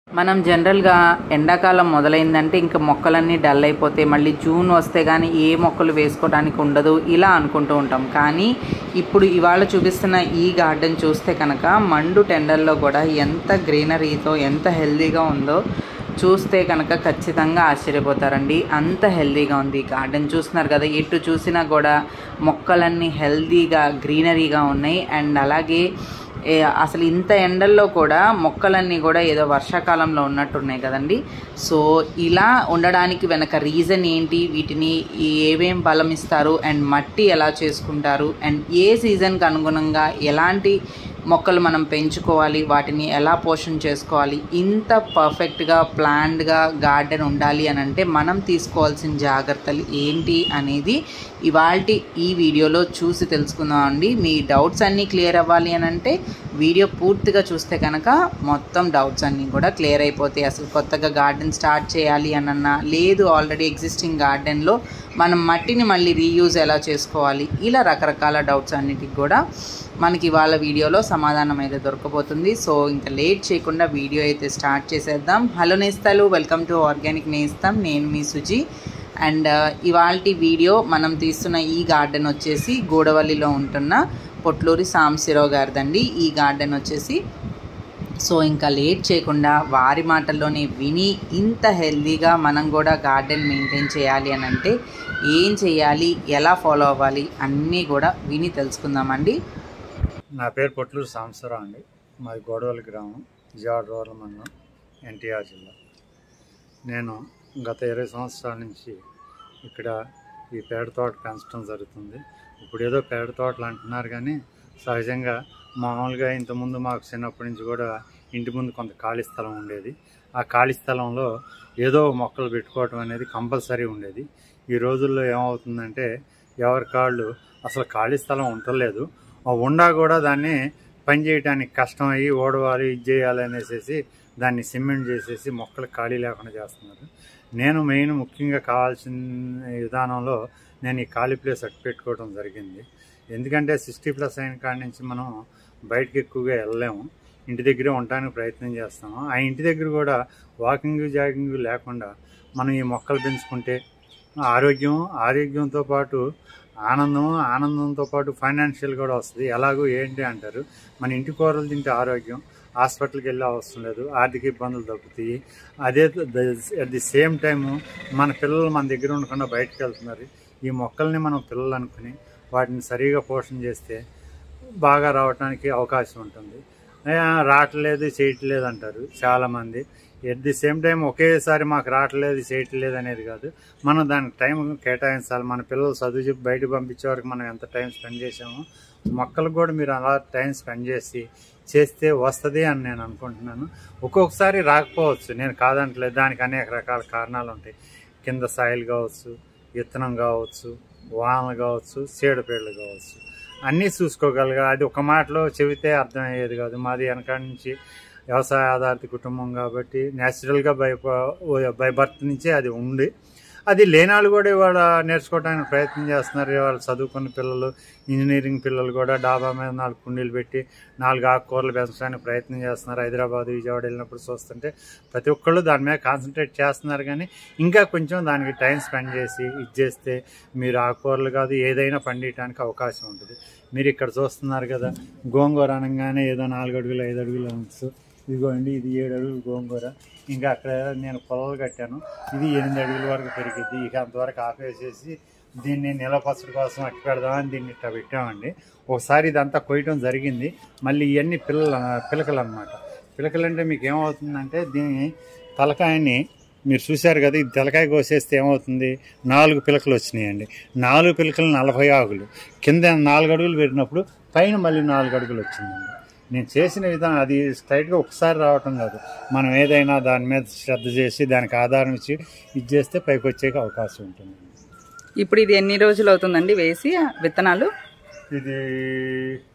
మనం జనరల్గా ఎండాకాలం మొదలైందంటే ఇంకా మొక్కలన్నీ డల్ అయిపోతాయి మళ్ళీ జూన్ వస్తే కానీ ఏ మొక్కలు వేసుకోవడానికి ఉండదు ఇలా అనుకుంటూ ఉంటాం కానీ ఇప్పుడు ఇవాళ చూపిస్తున్న ఈ గార్డెన్ చూస్తే కనుక మండు టెండర్లో కూడా ఎంత గ్రీనరీతో ఎంత హెల్దీగా ఉందో చూస్తే కనుక ఖచ్చితంగా ఆశ్చర్యపోతారండి అంత హెల్దీగా ఉంది ఈ గార్డెన్ చూస్తున్నారు కదా ఎటు చూసినా కూడా మొక్కలన్నీ హెల్దీగా గ్రీనరీగా ఉన్నాయి అండ్ అలాగే ఏ, అసలు ఇంత ఎండల్లో కూడా మొక్కలన్నీ కూడా ఏదో వర్షాకాలంలో ఉన్నట్టున్నాయి కదండి సో ఇలా ఉండడానికి వెనక రీజన్ ఏంటి వీటిని ఏమేం బలం ఇస్తారు అండ్ మట్టి ఎలా చేసుకుంటారు అండ్ ఏ సీజన్కి అనుగుణంగా ఎలాంటి మొక్కలు మనం పెంచుకోవాలి వాటిని ఎలా పోషణ చేసుకోవాలి ఇంత పర్ఫెక్ట్గా ప్లాన్డ్గా గార్డెన్ ఉండాలి అని అంటే మనం తీసుకోవాల్సిన జాగ్రత్తలు ఏంటి అనేది ఇవాల్టి ఈ వీడియోలో చూసి తెలుసుకుందాం అండి మీ డౌట్స్ అన్నీ క్లియర్ అవ్వాలి అని అంటే వీడియో పూర్తిగా చూస్తే కనుక మొత్తం డౌట్స్ అన్నీ కూడా క్లియర్ అయిపోతాయి అసలు కొత్తగా గార్డెన్ స్టార్ట్ చేయాలి అనన్నా లేదు ఆల్రెడీ ఎగ్జిస్టింగ్ గార్డెన్లో మనం మట్టిని మళ్ళీ రీయూజ్ ఎలా చేసుకోవాలి ఇలా రకరకాల డౌట్స్ అన్నిటికి కూడా మనకి ఇవాళ వీడియోలో సమాధానం అయితే దొరకబోతుంది సో ఇంకా లేట్ చేయకుండా వీడియో అయితే స్టార్ట్ చేసేద్దాం హలో నేస్తాలు వెల్కమ్ టు ఆర్గానిక్ నేస్తాం నేను మీ సుజి అండ్ ఇవాళ వీడియో మనం తీస్తున్న ఈ గార్డెన్ వచ్చేసి గూడవల్లిలో ఉంటున్న పొట్లూరి సాంశిరావు గారిదండి ఈ గార్డెన్ వచ్చేసి సో ఇంకా లేట్ చేయకుండా వారి మాటల్లోనే విని ఇంత హెల్దీగా మనం కూడా గార్డెన్ మెయింటైన్ చేయాలి అని అంటే ఏం చేయాలి ఎలా ఫాలో అవ్వాలి అన్నీ కూడా విని తెలుసుకుందామండి నా పేరు పొట్లూరు సాంబశివరావు అండి మాది గోడవల్లి గ్రామం విజయవాడ రూరల్ మండలం ఎన్టీఆర్ జిల్లా నేను గత ఇరవై సంవత్సరాల నుంచి ఇక్కడ ఈ పేడ తోట పెంచడం జరుగుతుంది ఇప్పుడు ఏదో పేడ తోటలు అంటున్నారు కానీ సహజంగా మామూలుగా ఇంతకుముందు మాకు చిన్నప్పటి నుంచి కూడా ఇంటి ముందు కొంత ఖాళీ స్థలం ఉండేది ఆ ఖాళీ స్థలంలో ఏదో మొక్కలు పెట్టుకోవటం అనేది కంపల్సరీ ఉండేది ఈ రోజుల్లో ఏమవుతుందంటే ఎవరి కాళ్ళు అసలు ఖాళీ స్థలం ఉండలేదు ఆ ఉండా కూడా దాన్ని పని చేయడానికి కష్టం అయ్యి ఓడవాలి ఇది చేయాలి అనేసి దాన్ని సిమెంట్ చేసేసి మొక్కలు ఖాళీ లేకుండా చేస్తున్నారు నేను మెయిన్ ముఖ్యంగా కావాల్సిన విధానంలో నేను ఈ ఖాళీ ప్లేస్ అట్టు పెట్టుకోవడం జరిగింది ఎందుకంటే సిక్స్టీ ప్లస్ అయిన కాడి నుంచి మనం బయటకు ఎక్కువగా వెళ్ళలేము ఇంటి దగ్గరే ఉండడానికి ప్రయత్నం చేస్తాము ఆ ఇంటి దగ్గర కూడా వాకింగ్ జాగింగ్ లేకుండా మనం ఈ మొక్కలు పెంచుకుంటే ఆరోగ్యం ఆరోగ్యంతో పాటు ఆనందం ఆనందంతో పాటు ఫైనాన్షియల్ కూడా వస్తుంది ఎలాగో ఏంటి అంటారు మన ఇంటి కూరలు తింటే ఆరోగ్యం హాస్పిటల్కి వెళ్ళే అవసరం లేదు ఆర్థిక ఇబ్బందులు తగ్గుతాయి అదే అట్ ది సేమ్ టైము మన పిల్లలు మన దగ్గర ఉండకుండా బయటకు వెళ్తున్నారు ఈ మొక్కల్ని మనం పిల్లలు అనుకుని వాటిని సరిగా పోషణ చేస్తే బాగా రావడానికి అవకాశం ఉంటుంది ఏ, రావట్లేదు చేయట్లేదు అంటారు చాలామంది ఎట్ ది సేమ్ టైం ఒకేసారి మాకు రావట్లేదు చేయట్లేదు అనేది కాదు మనం దానికి టైం కేటాయించాలి మన పిల్లలు చదువు చెప్పి బయటకు పంపించే వరకు మనం ఎంత టైం స్పెండ్ చేసామో మొక్కలకు కూడా మీరు అలా టైం స్పెండ్ చేసి చేస్తే వస్తుంది అని నేను అనుకుంటున్నాను ఒక్కొక్కసారి రాకపోవచ్చు నేను కాదంటలేదు దానికి అనేక రకాల కారణాలు ఉంటాయి కింద సాయిల్ కావచ్చు విత్తనం కావచ్చు వానలు కావచ్చు చీడపీడలు కావచ్చు అన్నీ చూసుకోగలగా అది ఒక మాటలో చెబితే అర్థమయ్యేది కాదు మాది వెనకాడ నుంచి వ్యవసాయ ఆధారిత కుటుంబం కాబట్టి న్యాచురల్గా బై బై బర్త్ నుంచే అది ఉంది అది లేనాళ్ళు కూడా ఇవాళ నేర్చుకోవడానికి ప్రయత్నం చేస్తున్నారు ఇవాళ చదువుకున్న పిల్లలు ఇంజనీరింగ్ పిల్లలు కూడా డాబా మీద నాలుగు కుండీలు పెట్టి నాలుగు ఆకుకూరలు పెంచడానికి ప్రయత్నం చేస్తున్నారు హైదరాబాద్ విజయవాడ వెళ్ళినప్పుడు చూస్తుంటే ప్రతి ఒక్కళ్ళు దాని మీద కాన్సన్ట్రేట్ చేస్తున్నారు కానీ ఇంకా కొంచెం దానికి టైం స్పెండ్ చేసి ఇది చేస్తే మీరు ఆకుకూరలు కాదు ఏదైనా పండించడానికి అవకాశం ఉంటుంది మీరు ఇక్కడ చూస్తున్నారు కదా గోంగూర అనగానే ఏదో నాలుగు అడుగులు ఐదు అడుగులు అనొచ్చు ఇదిగోండి ఇది ఏడు అడుగులు గోంగూర ఇంకా అక్కడ నేను పొలాలు కట్టాను ఇది ఎనిమిది అడుగుల వరకు పెరిగిద్ది ఇక అంతవరకు ఆపేసేసి దీన్ని నిలపచ్చడి కోసం అట్టి పెడదామని దీన్ని ఇట్లా పెట్టామండి ఒకసారి ఇదంతా కొయ్యటం జరిగింది మళ్ళీ ఇవన్నీ పిల్లలు పిలకలు అనమాట పిలకలు అంటే మీకు ఏమవుతుందంటే దీని తలకాయని మీరు చూశారు కదా ఇది తలకాయ కోసేస్తే ఏమవుతుంది నాలుగు పిలకలు వచ్చినాయండి నాలుగు పిలకలు నలభై ఆకులు కింద నాలుగు అడుగులు పెట్టినప్పుడు పైన మళ్ళీ నాలుగు అడుగులు వచ్చిందండి నేను చేసిన విధానం అది స్ట్రైట్గా ఒకసారి రావటం కాదు మనం ఏదైనా దాని మీద శ్రద్ధ చేసి దానికి ఆధారం ఇచ్చి ఇది చేస్తే పైకి వచ్చే అవకాశం ఉంటుంది ఇప్పుడు ఇది ఎన్ని రోజులు అవుతుందండి వేసి విత్తనాలు ఇది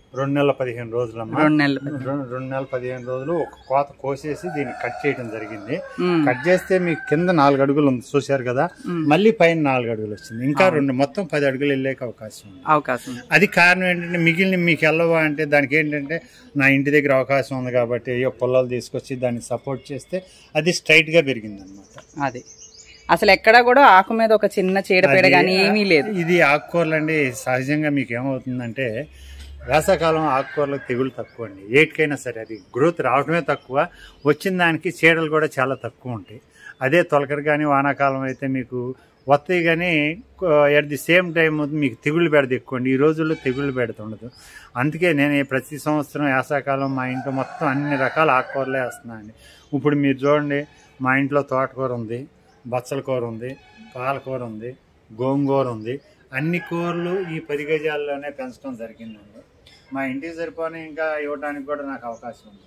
రెండు నెలల పదిహేను రోజులమ్మా రెండు నెలలు రెండు రెండు నెలల పదిహేను రోజులు ఒక కోత కోసేసి దీన్ని కట్ చేయడం జరిగింది ఉమ్, కట్ చేస్తే మీకు కింద నాలుగు అడుగులు ఉంది చూశారు కదా ఉమ్. మళ్ళీ పైన నాలుగు అడుగులు వచ్చింది ఇంకా రెండు మొత్తం పది అడుగులు వెళ్ళేకి అవకాశం ఉంది అవకాశం ఉంది. అది కారణం ఏంటంటే మిగిలిన మీకు వెళ్ళవా అంటే దానికి ఏంటంటే నా ఇంటి దగ్గర అవకాశం ఉంది కాబట్టి అయ్యో పొలాలు తీసుకొచ్చి దాన్ని సపోర్ట్ చేస్తే అది స్ట్రైట్ గా పెరిగింది అనమాట అది అసలు ఎక్కడా కూడా ఆకు మీద ఒక చిన్న చీడపీడ కానీ ఏమీ లేదు ఇది ఆకుకూరలు అండి సహజంగా మీకు ఏమవుతుందంటే వేసవకాలం ఆకుకూరలకు తెగులు తక్కువ అండి ఏటికైనా సరే అది గ్రోత్ రావడమే తక్కువ వచ్చిన దానికి చీడలు కూడా చాలా తక్కువ ఉంటాయి అదే తొలకరి కానీ వానాకాలం అయితే మీకు వస్తాయి కానీ ఎట్ ది సేమ్ టైం మీకు తెగుళ్ళు పెడదు ఎక్కువ అండి ఈ రోజుల్లో తెగుళ్ళు పెడుతుండదు అందుకే నేను ఈ ప్రతి సంవత్సరం వేసవకాలం మా ఇంట్లో మొత్తం అన్ని రకాల ఆకుకూరలే వేస్తున్నాను అండి ఇప్పుడు మీరు చూడండి మా ఇంట్లో తోటకూర ఉంది బచ్చల కూర ఉంది పాలకూర ఉంది గోంగూర ఉంది అన్ని కూరలు ఈ పది గజాల్లోనే పెంచడం జరిగిందండి మా ఇంటికి సరిపోని ఇంకా ఇవ్వడానికి కూడా నాకు అవకాశం ఉంది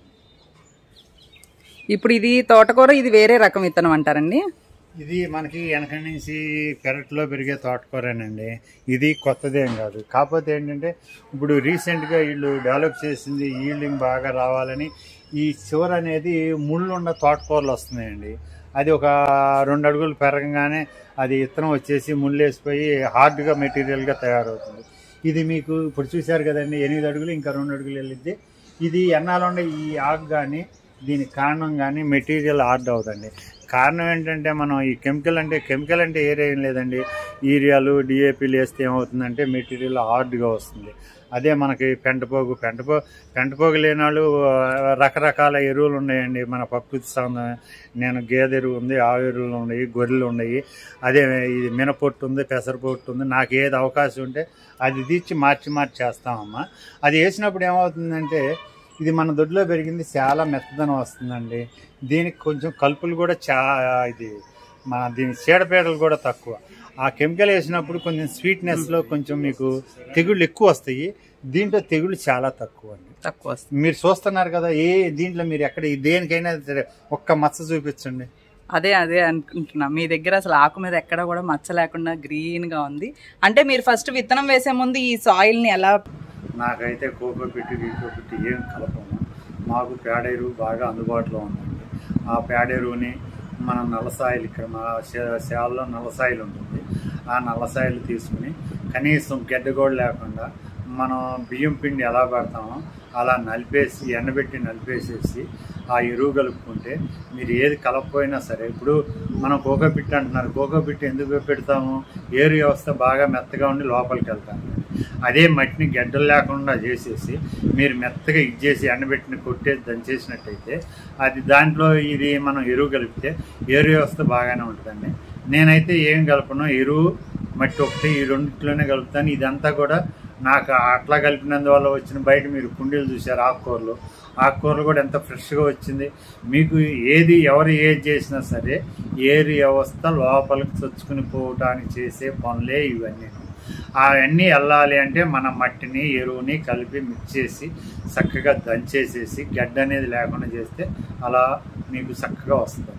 ఇప్పుడు ఇది తోటకూర ఇది వేరే రకం విత్తనం అంటారండి ఇది మనకి వెనక నుంచి పెరట్లో పెరిగే తోటకూరేనండి ఇది కొత్తదేం కాదు కాకపోతే ఏంటంటే ఇప్పుడు రీసెంట్గా వీళ్ళు డెవలప్ చేసింది ఈల్డింగ్ బాగా రావాలని ఈ చివర అనేది ముళ్ళు ఉన్న తోటకూరలు వస్తున్నాయండి అది ఒక రెండు అడుగులు పెరగగానే అది ఇత్తనం వచ్చేసి ముళ్ళు వేసిపోయి హార్డ్గా మెటీరియల్గా తయారవుతుంది ఇది మీకు ఇప్పుడు చూశారు కదండి ఎనిమిది అడుగులు ఇంకా రెండు అడుగులు వెళ్ళిద్ది ఇది ఎన్నాళ్ళుండే ఈ ఆకు కానీ దీనికి కారణం కానీ మెటీరియల్ హార్డ్ అవుతుంది కారణం ఏంటంటే మనం ఈ కెమికల్ అంటే కెమికల్ అంటే ఏరే ఏం లేదండి యూరియాలు డిఏపీలు వేస్తే ఏమవుతుందంటే మెటీరియల్ హార్డ్గా వస్తుంది అదే మనకి పెంటపోగు పెంటపో పెంటపోగు లేని వాళ్ళు ఆ, రకరకాల ఎరువులు ఉన్నాయండి మన ప్రకృతి సంబంధం నేను గేదె ఎరువు ఉంది ఆవు ఎరువులు ఉన్నాయి గొర్రెలు ఉన్నాయి అదే ఇది మినపొట్టు ఉంది పెసరపొట్టు ఉంది నాకు ఏది అవకాశం ఉంటే అది తీర్చి మార్చి మార్చి చేస్తామమ్మా అది వేసినప్పుడు ఏమవుతుందంటే ఇది మన దొడ్లో పెరిగింది చాలా మెత్తదనం వస్తుందండి దీనికి కొంచెం కలుపులు కూడా చా ఇది మన దీని చీడపీడలు కూడా తక్కువ ఆ కెమికల్ వేసినప్పుడు కొంచెం స్వీట్నెస్లో కొంచెం మీకు తెగుళ్ళు ఎక్కువ వస్తాయి దీంట్లో తెగుళ్ళు చాలా తక్కువ అండి తక్కువ వస్తుంది మీరు చూస్తున్నారు కదా ఏ దీంట్లో మీరు ఎక్కడ దేనికైనా సరే ఒక్క మచ్చ చూపించండి అదే అదే అనుకుంటున్నా మీ దగ్గర అసలు ఆకు మీద ఎక్కడ కూడా మచ్చ లేకుండా గ్రీన్ గా ఉంది అంటే మీరు ఫస్ట్ విత్తనం వేసే ముందు ఈ సాయిల్ ని ఎలా నాకైతే కోకో పెట్టి గీకో పెట్టి ఏం కలపము మాకు పేడేరు బాగా అందుబాటులో ఉందండి ఆ పేడేరుని మన నల్లసాయిలు ఇక్కడ మా శే- శాలలో నల్లసాయిలు ఉంటుంది ఆ నల్లసాయిలు తీసుకుని కనీసం గడ్డ కూడా లేకుండా మనం బియ్యం పిండి ఎలా పెడతామో అలా నలిపేసి ఎండబెట్టి నలిపేసేసి ఆ ఎరువు కలుపుకుంటే మీరు ఏది కలపపోయినా సరే ఇప్పుడు మనం కోకో పిట్టి అంటున్నారు కోకో పిట్టి ఎందుకు పెడతాము ఏరు వ్యవస్థ బాగా మెత్తగా ఉండి లోపలికి వెళ్తాము అదే మట్టిని గడ్డలు లేకుండా చేసేసి మీరు మెత్తగా ఇచ్చేసి ఎండబెట్టిన కొట్టేసి దంచేసినట్టయితే అది దాంట్లో ఇది మనం ఎరువు కలిపితే ఎరు వ్యవస్థ బాగానే ఉంటుందండి నేనైతే ఏం కలపను ఎరువు మట్టి ఒకటి ఈ రెండిట్లోనే కలుపుతాను ఇదంతా కూడా నాకు అట్లా కలిపినందువల్ల వచ్చిన బయట మీరు కుండీలు చూశారు ఆకుకూరలు ఆకుకూరలు కూడా ఎంత ఫ్రెష్గా వచ్చింది మీకు ఏది ఎవరు ఏది చేసినా సరే ఏరి వ్యవస్థ లోపలికి చొచ్చుకుని పోవటానికి చేసే పనులే ఇవన్నీ అవన్నీ వెళ్ళాలి అంటే మన మట్టిని ఎరువుని కలిపి మిక్స్ చేసి చక్కగా దంచేసేసి గడ్డ అనేది లేకుండా చేస్తే అలా మీకు చక్కగా వస్తుంది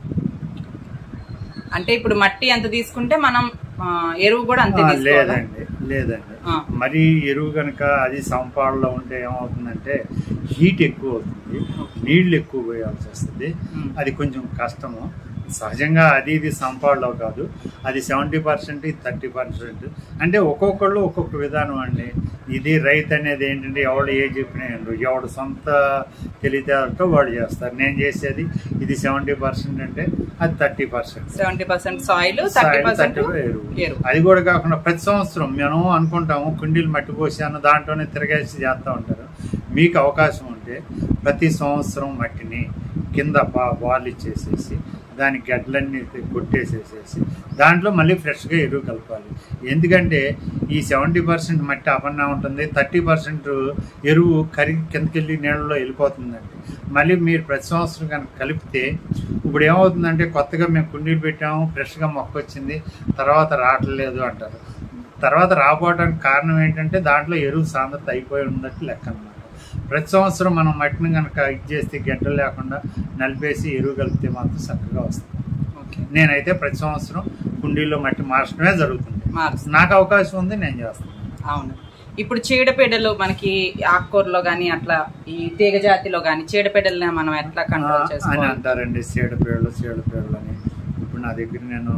అంటే ఇప్పుడు మట్టి ఎంత తీసుకుంటే మనం ఆ, ఎరువు కూడా అంతే ఆ, తీసుకోవాలా? లేదండి లేదండి ఆ, మరి ఎరువు కనుక అది సంపాడులో ఉంటే ఏమవుతుందంటే హీట్ ఎక్కువ అవుతుంది నీళ్లు ఎక్కువ పోయాల్సి వస్తుంది ఉమ్. అది కొంచెం కష్టము సహజంగా అది ఇది సంపాడులో కాదు అది సెవెంటీ పర్సెంట్ ఇది థర్టీ పర్సెంట్ అంటే ఒక్కొక్కళ్ళు ఒక్కొక్క విధానం అండి ఇది రైతు అనేది ఏంటంటే ఎవడు ఏ చెప్పినా వినరు. ఎవడు సొంత తెలివితేటతో వాడు చేస్తారు నేను చేసేది ఇది సెవెంటీ పర్సెంట్ అంటే అది thirty percent seventy percent soil thirty percent ఎరువు ఎరువు అది కూడా కాకుండా ప్రతి సంవత్సరం మేము అనుకుంటాము కుండీలు మట్టి పోసాను దాంట్లోనే తిరగేసి చేస్తూ ఉంటారు మీకు అవకాశం ఉంటే ప్రతి సంవత్సరం మట్టిని కింద బా బాల్ ఇచ్చేసేసి దాని గడ్డలన్నీ కొట్టేసేసేసి దాంట్లో మళ్ళీ ఫ్రెష్గా ఎరువు కలపాలి ఎందుకంటే ఈ సెవెంటీ పర్సెంట్ మట్టి అపన్నా ఉంటుంది థర్టీ పర్సెంట్ ఎరువు కరిగి కిందకెళ్ళి నీళ్ళలో వెళ్ళిపోతుందండి మళ్ళీ మీరు ప్రతి సంవత్సరం కనుక కలిపితే ఇప్పుడు ఏమవుతుందంటే కొత్తగా మేము కుండీలు పెట్టాము ఫ్రెష్గా మొక్క వచ్చింది తర్వాత రావట్లేదు అంటారు తర్వాత రాకపోవడానికి కారణం ఏంటంటే దాంట్లో ఎరువు సాంద్రత అయిపోయి ఉన్నట్టు లెక్క అన్నమాట ప్రతి సంవత్సరం మనం మట్టిని కనుక ఇది చేస్తే గడ్డలు లేకుండా నలిపేసి ఎరువు కలిపితే మాత్రం చక్కగా వస్తుంది ఓకే నేనైతే ప్రతి సంవత్సరం కుండీలో మట్టి మార్చడమే జరుగుతుంది మారుస్తుంది నాకు అవకాశం ఉంది నేను చేస్తాను అవును ఇప్పుడు చీడపీడలు మనకి ఆకుకూరలో గానీ అట్లా ఈ తీగ జాతిలో గానీ చీడపీడల్ని మనం ఎట్లా కంట్రోల్ అని చేసుకోవాలి అంటారండి చీడపీడలు చీడపీడలు అని ఇప్పుడు నా దగ్గర నేను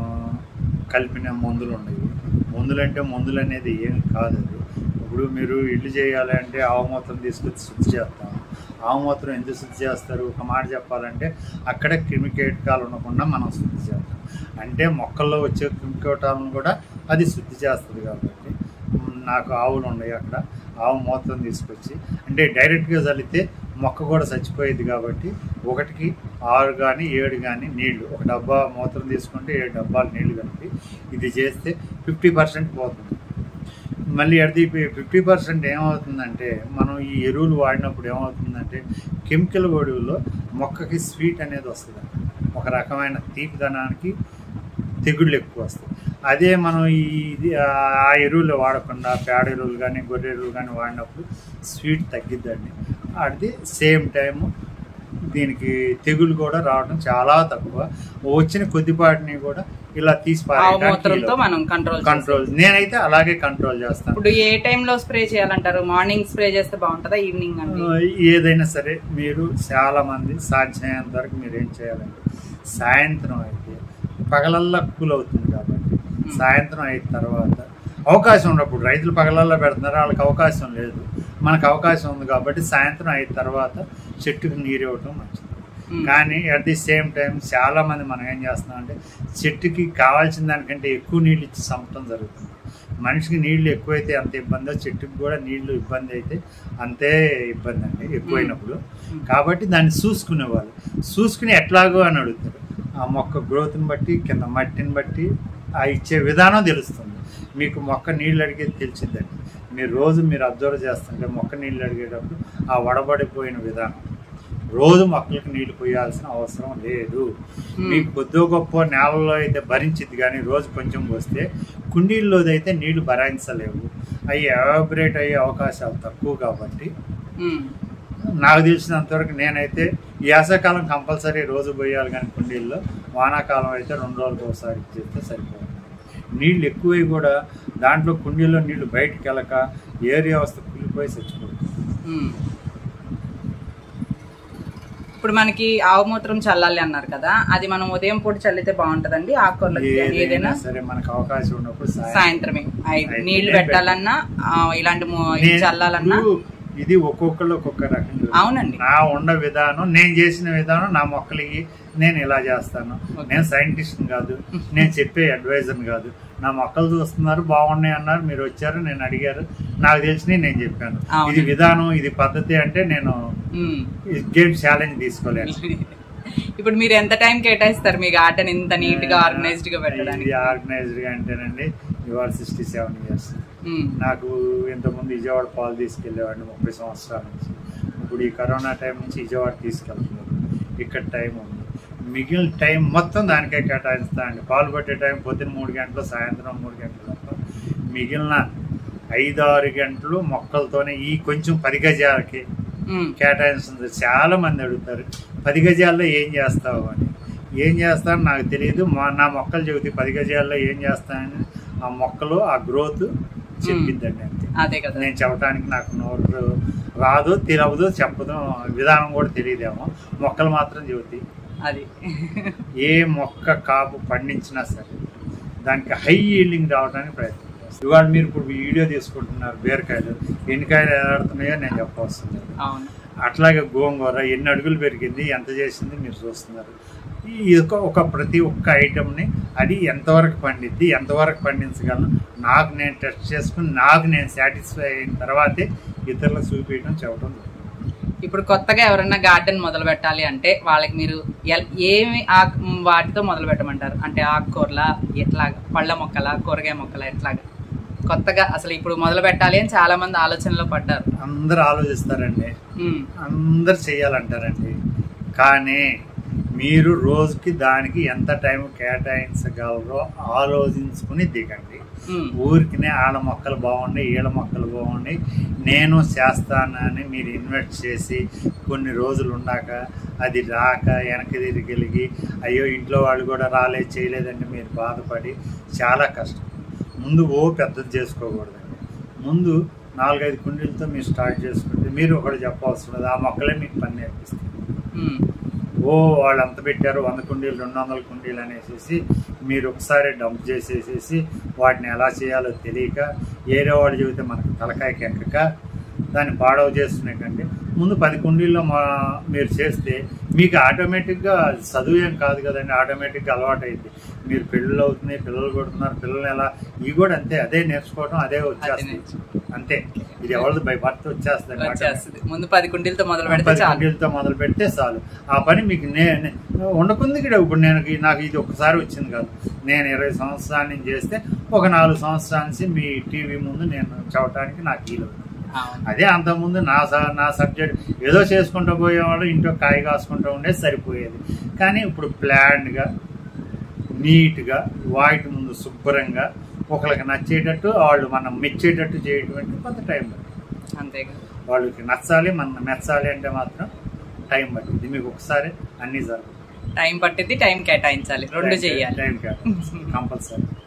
కలిపిన మందులు ఉన్నాయి మందులు అంటే మందులు అనేది ఏం కాదు అది ఇప్పుడు మీరు ఇల్లు చేయాలి అంటే ఆవుమూత్రం తీసుకొచ్చి శుద్ధి చేస్తాం ఆవుమూత్రం ఎందుకు శుద్ధి చేస్తారు ఒక మాట చెప్పాలంటే అక్కడ క్రిమికీటకాలు ఉండకుండా మనం శుద్ధి చేస్తాం అంటే మొక్కల్లో వచ్చే క్రిమికీటాలను కూడా అది శుద్ధి చేస్తుంది కాబట్టి మ్, నాకు ఆవులు ఉన్నాయి అక్కడ ఆవు మూత్రం తీసుకొచ్చి అంటే డైరెక్ట్గా చల్లితే మొక్క కూడా చచ్చిపోయేది కాబట్టి ఒకటికి ఆరు కానీ ఏడు కానీ నీళ్లు ఒక డబ్బా మూత్రం తీసుకుంటే ఏడు డబ్బాలు నీళ్లు కలిపి ఇది చేస్తే ఫిఫ్టీ పర్సెంట్ పోతుంది మళ్ళీ అది ఫిఫ్టీ పర్సెంట్ ఏమవుతుందంటే మనం ఈ ఎరువులు వాడినప్పుడు ఏమవుతుందంటే కెమికల్ గొడుగులో మొక్కకి స్వీట్ అనేది వస్తుంది ఒక రకమైన తీపిదనానికి తెగుళ్ళు ఎక్కువ వస్తాయి అదే మనం ఈ ఇది ఆ ఎరువులు వాడకుండా పేడ ఎరువులు కానీ గొర్రె ఎరువులు కానీ వాడినప్పుడు స్వీట్ తగ్గిద్దండి అది సేమ్ టైము దీనికి తెగులు కూడా రావడం చాలా తక్కువ వచ్చిన కొద్దిపాటిని కూడా ఇలా తీసి ఆవు మూత్రంతో మనం కంట్రోల్ కంట్రోల్ నేనైతే అలాగే కంట్రోల్ చేస్తాను ఇప్పుడు ఏ టైంలో స్ప్రే చేయాలంటారు మార్నింగ్ స్ప్రే చేస్తే బాగుంటుందా ఈవినింగ్ అండి ఆ, ఏదైనా సరే మీరు చాలా మంది సాధ్యమైనంత వరకు మీరు ఏం చేయాలంటే సాయంత్రం అయితే పగలల్లా కూల్ అవుతుంది కాబట్టి సాయంత్రం అయిన తర్వాత అవకాశం ఉన్నప్పుడు రైతులు పగలల్లో పెడుతున్నారు వాళ్ళకి అవకాశం లేదు మనకు అవకాశం ఉంది కాబట్టి సాయంత్రం అయిన తర్వాత చెట్టుకు నీరు ఇవ్వటం మంచిది ఉమ్. కానీ అట్ ది సేమ్ టైం చాలా మంది మనం ఏం చేస్తున్నాం అంటే చెట్టుకి కావాల్సిన దానికంటే ఎక్కువ నీళ్ళు ఇచ్చి చంపటం జరుగుతుంది మనిషికి నీళ్లు ఎక్కువైతే అంత ఇబ్బందో చెట్టుకి కూడా నీళ్లు ఇబ్బంది అయితే అంతే ఇబ్బంది అండి ఎక్కువైనప్పుడు కాబట్టి దాన్ని చూసుకునేవాళ్ళు చూసుకుని ఎట్లాగో అని అడుగుతారు ఆ మొక్క గ్రోత్ని బట్టి కింద మట్టిని బట్టి ఆ ఇచ్చే విధానం తెలుస్తుంది మీకు మొక్క నీళ్ళు అడిగేది తెలిసిద్దండి మీరు రోజు మీరు అబ్జర్వ్ చేస్తుంటే మొక్క నీళ్ళు అడిగేటప్పుడు ఆ వడబడిపోయిన విధానం రోజు మొక్కలకు నీళ్లు పోయాల్సిన అవసరం లేదు Hmm. మీకు కొద్దో గొప్ప నేలలో అయితే భరించిద్ది కానీ రోజు కొంచెం పోస్తే కుండీల్లోది అయితే నీళ్లు భరాయించలేవు అవి ఎవాబరేట్ అయ్యే అవకాశాలు తక్కువ కాబట్టి ఉమ్. నాకు తెలిసినంతవరకు నేనైతే ఈ వేసవకాలం కంపల్సరీ రోజు పోయాలి కానీ కుండీల్లో వానాకాలం అయితే రెండు రోజులకు ఒకసారి చేస్తే సరిపోతుంది నీళ్ళు ఎక్కువై కూడా దాంట్లో కుండీల్లో నీళ్లు బయటికి వెళ్ళక ఏరియా వస్తే కుళ్ళిపోయి చచ్చిపోతుంది ఉమ్. ఇప్పుడు మనకి ఆవు మూత్రం చల్లాలి అన్నారు కదా అది మనం ఉదయం పూట చల్లితే బాగుంటదండి ఆకుకూరలకి గానీ ఏదైనా ఏదైనా సరే మనకు అవకాశం ఉన్నప్పుడు సాయం- సాయంత్రమే ఐ- అయితే నీళ్లు నేను పెట్టాలన్నా ఆ, ఇలాంటి ము- ఇది నేను- చల్లాలన్నా ఇప్పుడు ఇది ఒక్కొక్కళ్ళు ఒక్కొక్క రకంగా అవునండి నా ఉన్న విధానం నేను చేసిన విధానం నా మొక్కలకి నేను ఇలా చేస్తాను Okay. నేను సైంటిస్ట్ కాదు నేను చెప్పే అడ్వైజర్ కాదు నా మొక్కలు చూస్తున్నారు బాగున్నాయి అన్నారు మీరు వచ్చారు నేను అడిగారు నాకు తెలిసినవి నేను చెప్పాను అవును. ఇది విధానం ఇది పద్ధతి అంటే నేను ఉమ్. గేమ్ ఛాలెంజ్ తీసుకోలేను ఇప్పుడు మీరు ఎంత టైం కేటాయిస్తారు మీ గార్డెన్ ఇంత నీట్ గా ఆర్గనైజ్డ్ గా పెట్టడానికి ఇది ఆర్గనైజ్డ్ గా అంటేనండి ఇవాళ సిక్స్టీ సెవెన్ ఇయర్స్ ఉమ్. నాకు ఇంతకుముందు విజయవాడ పాలు తీసుకెళ్ళేవాడిని ముప్పై సంవత్సరాల నుంచి ఇప్పుడు ఈ కరోనా టైం నుంచి విజయవాడ తీసుకెళ్తున్నాను ఇక్కడ టైం ఉంది మిగిలిన టైం మొత్తం దానికే కేటాయిస్తా అండి పాలు పట్టే టైం పొద్దున్న మూడు గంటలు సాయంత్రం మూడు గంటలు తప్ప మిగిలిన ఐదు ఆరు గంటలు మొక్కలతోనే ఈ కొంచెం పది గజాలకి ఉమ్. కేటాయిస్తుంది చాలా మంది అడుగుతారు పది గజాల్లో ఏం చేస్తావు అని ఏం చేస్తాను నాకు తెలియదు మా నా మొక్కలు చెబుతాయి పది గజాల్లో ఏం చేస్తానని ఆ మొక్కలు ఆ గ్రోత్ చెప్పిద్దండి అంతే అదే కదా నేను చెప్పడానికి నాకు నోరు రాదు తెలియదు చెప్పదు విధానం కూడా తెలియదేమో మొక్కలు మాత్రం చెబుతాయి అది ఏ మొక్క కాపు పండించినా సరే దానికి హై ఈల్డింగ్ రావడానికి ప్రయత్నం చేస్తాను ఇవాళ మీరు ఇప్పుడు వీడియో తీసుకుంటున్నారు బీరకాయలు ఎన్ని కాయలు ఎలాడుతున్నాయో నేను చెప్పవస్తుంది అవును అట్లాగే గోంగూర ఎన్ని అడుగులు పెరిగింది ఎంత చేసింది మీరు చూస్తున్నారు ఈ ఒక ఒక ప్రతి ఒక్క ఐటెంని అది ఎంతవరకు పండిద్ది ఎంతవరకు పండించగలను నాకు నేను టెస్ట్ చేసుకుని నాకు నేను సాటిస్ఫై అయిన తర్వాతే ఇతరులకు చూపించడం చెప్పడం జరుగుతుంది. ఇప్పుడు కొత్తగా ఎవరైనా గార్డెన్ మొదలు పెట్టాలి అంటే వాళ్ళకి మీరు ఎల్- ఏమి ఆకు వాటితో మొదలు పెట్టమంటారు అంటే ఆకుకూరల ఎట్లాగా పళ్ళ మొక్కల కూరగాయ మొక్కల ఎట్లాగా కొత్తగా అసలు ఇప్పుడు మొదలు పెట్టాలి అని చాలా మంది ఆలోచనలో పడ్డారు అందరూ ఆలోచిస్తారండి ఉమ్, అందరు చేయాలంటారండి కానీ మీరు రోజుకి దానికి ఎంత టైం కేటాయించగలరో ఆలోచించుకుని దిగండి ఉమ్, ఊరికినే ఆడ మొక్కలు బాగున్నాయి ఈడ మొక్కలు బాగున్నాయి నేను చేస్తానని మీరు ఇన్వెస్ట్ చేసి కొన్ని రోజులు ఉన్నాక అది రాక వెనక్కి తిరిగి అయ్యో ఇంట్లో వాళ్ళు కూడా రాలేదు చేయలేదండి మీరు బాధపడి చాలా కష్టం ముందు ఓ పెద్దది చేసుకోకూడదండి ముందు నాలుగైదు కుండీలతో మీరు స్టార్ట్ చేసుకుంటే మీరు ఒకటి చెప్పవలసి ఉండదు ఆ మొక్కలే మీకు పని నేర్పిస్తాయి ఉమ్, ఓ వాళ్ళు అంత పెట్టారు వంద కుండీలు రెండు వందల కుండీలు అనేసి మీరు ఒకసారి డంప్ చేసేసేసి వాటిని ఎలా చేయాలో తెలియక ఏరే వాడు చెబితే మనకు తలకాయకి ఎక్కక దాన్ని పాడవ చేసుకునే కంటే ముందు పది కుండీల్లో మా మీరు చేస్తే మీకు ఆటోమేటిక్గా అది చదువు ఏం కాదు కదండి ఆటోమేటిక్గా అలవాటు అయింది మీరు పిల్లలు అవుతున్నాయి పిల్లలు కొడుతున్నారు పిల్లలు ఎలా ఇవి కూడా అంతే అదే నేర్చుకోవడం అదే వచ్చేస్తుంది నేర్చుకో- అంతే ఇది ఎవరిది బై బర్త్ వచ్చేస్తుంది వచ్చేస్తుంది ముందు పది కుండీలతో మొదలు పెడితే పది చాలు కుండీలతో మొదలు పెడితే చాలు ఆ పని మీకు నే నే- ఉండకుంది కూడా ఇప్పుడు నేను ఈ- నాకు ఇది ఒక్కసారి వచ్చింది కాదు నేను ఇరవై సంవత్సరాల నుంచి చేస్తే ఒక నాలుగు సంవత్సరాల నుంచి మీ టీవీ ముందు నేను చదవటానికి నాకు వీలు అవును. అదే అంతకుముందు నా స- నా సబ్జెక్ట్ ఏదో చేసుకుంటూ పోయేవాడు ఇంట్లో కాయ కాసుకుంటూ ఉండేది సరిపోయేది కానీ ఇప్పుడు ప్లాన్డ్గా నీట్గా వాటి ముందు శుభ్రంగా ఒకరికి నచ్చేటట్టు వాళ్ళు మనం మెచ్చేటట్టు చేయటువంటి కొంత టైం పడుతుంది అంతేగా వాళ్ళకి నచ్చాలి మనం మెచ్చాలి అంటే మాత్రం టైం పట్టింది మీకు ఒకసారి అన్ని జరుగుతుంది టైం పట్టింది టైం కేటాయించాలి రెండు చెయ్యాలి టైం కంపల్సరీ